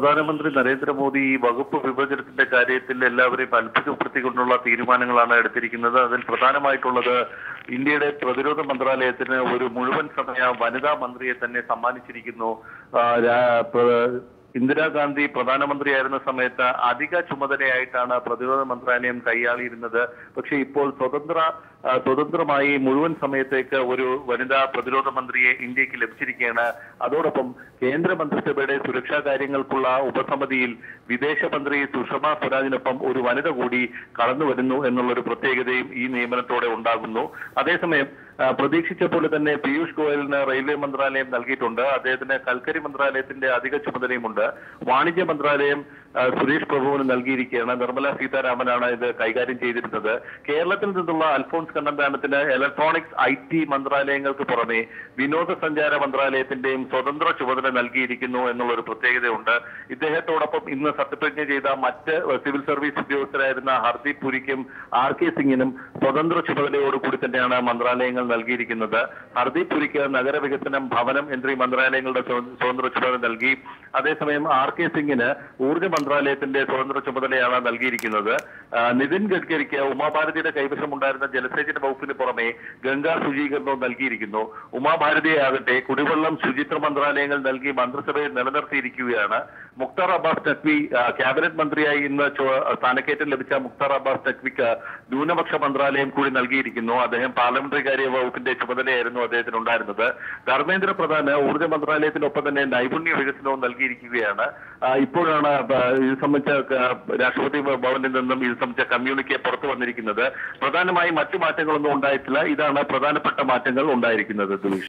പ്രധാനമന്ത്രി നരേന്ദ്രമോദി ഈ വകുപ്പ് വിഭജനത്തിന്റെ കാര്യത്തിൽ എല്ലാവരെയും അത്ഭുതപ്പെടുത്തിക്കൊണ്ടുള്ള തീരുമാനങ്ങളാണ് എടുത്തിരിക്കുന്നത് അതിൽ പ്രധാനമായിട്ടുള്ളത് ഇന്ത്യയുടെ പ്രതിരോധ മന്ത്രാലയത്തിന് ഒരു മുഴുവൻ സമയ വനിതാ മന്ത്രിയെ തന്നെ സമ്മാനിച്ചിരിക്കുന്നു ആ, രാ- പ്ര- ഇന്ദിരാഗാന്ധി പ്രധാനമന്ത്രിയായിരുന്ന സമയത്ത് അധിക ചുമതലയായിട്ടാണ് പ്രതിരോധ മന്ത്രാലയം കൈയാളിയിരുന്നത് പക്ഷേ ഇപ്പോൾ സ്വതന്ത്ര ആ, സ്വതന്ത്രമായി മുഴുവൻ സമയത്തേക്ക് ഒരു വനിതാ പ്രതിരോധ മന്ത്രിയെ ഇന്ത്യക്ക് ലഭിച്ചിരിക്കുകയാണ് അതോടൊപ്പം കേന്ദ്ര മന്ത്രിസഭയുടെ സുരക്ഷാ കാര്യങ്ങൾക്കുള്ള ഉപസമിതിയിൽ വിദേശമന്ത്രി സുഷമ സ്വരാജിനൊപ്പം ഒരു വനിത കൂടി കടന്നു വരുന്നു എന്നുള്ളൊരു പ്രത്യേകതയും ഈ നിയമനത്തോടെ ഉണ്ടാകുന്നു അതേസമയം ആ, പ്രതീക്ഷിച്ച പോലെ തന്നെ പീയൂഷ് ഗോയലിന് റെയിൽവേ മന്ത്രാലയം നൽകിയിട്ടുണ്ട് അദ്ദേഹത്തിന് കൽക്കരി മന്ത്രാലയത്തിന്റെ അധിക ചുമതലയുമുണ്ട് വാണിജ്യ മന്ത്രാലയം ആ, സുരേഷ് പ്രഭുവിന് നൽകിയിരിക്കുകയാണ് നിർമ്മല സീതാരാമനാണ് ഇത് കൈകാര്യം ചെയ്തിരുന്നത് കേരളത്തിൽ നിന്നുള്ള അൽഫോൺസ് കണ്ണന്താനത്തിന് ഇലക്ട്രോണിക്സ് ഐ ടി മന്ത്രാലയങ്ങൾക്ക് പുറമെ വിനോദസഞ്ചാര മന്ത്രാലയത്തിന്റെയും സ്വതന്ത്ര ചുമതല നൽകിയിരിക്കുന്നു എന്നുള്ള ഒരു പ്രത്യേകതയുണ്ട് ഇദ്ദേഹത്തോടൊപ്പം ഇന്ന് സത്യപ്രതിജ്ഞ ചെയ്ത മറ്റ് സിവിൽ സർവീസ് ഉദ്യോഗസ്ഥരായിരുന്ന ഹർദീപ് പുരിക്കും ആർ കെ സിംഗിനും സ്വതന്ത്ര ചുമതലയോടുകൂടി തന്നെയാണ് മന്ത്രാലയങ്ങൾ നൽകിയിരിക്കുന്നത് ഹർദീപ് പുരിക്ക് നഗരവികസനം ഭവനം എന്നീ മന്ത്രാലയങ്ങളുടെ സ്വ- സ്വതന്ത്ര ചുമതല നൽകി അതേസമയം ആർ കെ സിംഗിന് ഊർജ്ജ മന്ത്രാലയത്തിന്റെ സ്വതന്ത്ര ചുമതലയാണ് നൽകിയിരിക്കുന്നത് ആ, നിതിൻ ഗഡ്കരിക്ക് ഉമാഭാരതിയുടെ കൈവശമുണ്ടായിരുന്ന ജലസേചന വകുപ്പിന് പുറമെ ഗംഗാ ശുചീകരണവും നൽകിയിരിക്കുന്നു ഉമാഭാരതിയെ ആകട്ടെ കുടിവെള്ളം ശുചിത്വ മന്ത്രാലയങ്ങൾ നൽകി മന്ത്രിസഭയിൽ നിലനിർത്തിയിരിക്കുകയാണ് മുക്താർ അബ്ബാസ് നഖ്വി ആ, ക്യാബിനറ്റ് മന്ത്രിയായി ഇന്ന് ചുവ- സ്ഥാനക്കയറ്റം ലഭിച്ച മുക്താർ അബ്ബാസ് നഖ്വിക്ക് ന്യൂനപക്ഷ മന്ത്രാലയം കൂടി നൽകിയിരിക്കുന്നു അദ്ദേഹം പാർലമെന്ററി കാര്യ വകുപ്പിന്റെ ചുമതലയായിരുന്നു അദ്ദേഹത്തിന് ഉണ്ടായിരുന്നത് ധർമ്മേന്ദ്ര പ്രധാന് ഊർജ്ജ മന്ത്രാലയത്തിനൊപ്പം തന്നെ നൈപുണ്യ വികസനവും നൽകിയിരിക്കുകയാണ് ആ, ഇപ്പോഴാണ് ബ- ഇത് സംബന്ധിച്ച ക- രാഷ്ട്രപതി ഭവനിൽ നിന്നും ഇത് സംബന്ധിച്ച കമ്മ്യൂണിക്കെ പുറത്തു വന്നിരിക്കുന്നത് പ്രധാനമായും മറ്റു മാറ്റങ്ങളൊന്നും ഉണ്ടായിട്ടില്ല ഇതാണ് പ്രധാനപ്പെട്ട മാറ്റങ്ങൾ ഉണ്ടായിരിക്കുന്നത് ദുലീഷ്